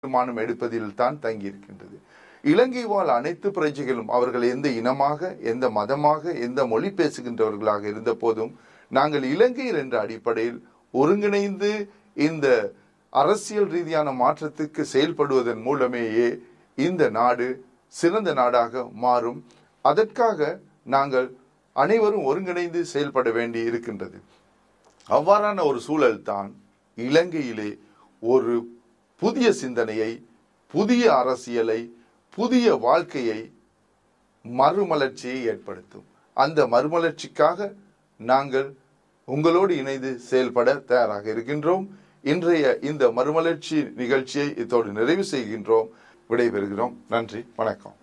தீர்மானம் எடுப்பதில் தான் தங்கியிருக்கின்றது இலங்கை வாழ் அனைத்து பிரஜைகளும் அவர்கள் எந்த இனமாக எந்த மதமாக எந்த மொழி பேசுகின்றவர்களாக இருந்த போதும் நாங்கள் இலங்கையர் என்ற அடிப்படையில் ஒருங்கிணைந்து இந்த அரசியல் ரீதியான மாற்றத்துக்கு செயல்படுவதன் மூலமேயே இந்த நாடு சிறந்த நாடாக மாறும் அதற்காக நாங்கள் அனைவரும் ஒருங்கிணைந்து செயல்பட வேண்டி இருக்கின்றது அவ்வாறான ஒரு சூழல் தான் இலங்கையிலே ஒரு புதிய சிந்தனையை புதிய அரசியலை புதிய வாழ்க்கையை மறுமலர்ச்சியை ஏற்படுத்தும் அந்த மறுமலர்ச்சிக்காக நாங்கள் உங்களோடு இணைந்து செயல்பட தயாராக இருக்கின்றோம் இன்றைய இந்த மறுமலர்ச்சி நிகழ்ச்சியை இத்தோடு நிறைவு செய்கின்றோம் விடைபெறுகிறோம் நன்றி வணக்கம்